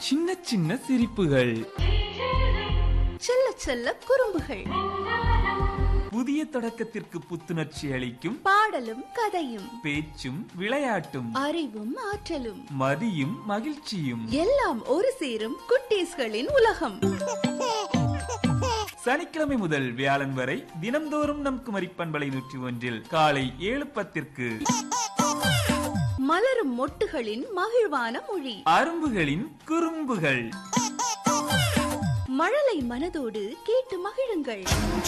சின்ன சின்ன சிரிப்புகள் செல்ல செல்ல குறும்புகள் புதிய தொடக்கத்திற்கு புத்துணர்ச்சி அளிக்கும் பாடலும் கதையும் பேச்சும் விளையாட்டும் அறிவும் ஆற்றலும் மதியும் மகிழ்ச்சியும் எல்லாம் ஒரு சேரும் குட்டீஸ்களின் உலகம் சனிக்கிழமை முதல் வியாழன் வரை தினம்தோறும் நம் குமரி பண்பலை நூற்றி ஒன்றில் காலை ஏழு பத்திற்கு மலரும் மொட்டுகளின் மகிழ்வான மொழி அரும்புகளின் குறும்புகள் மழலை மனதோடு கேட்டு மகிழுங்கள்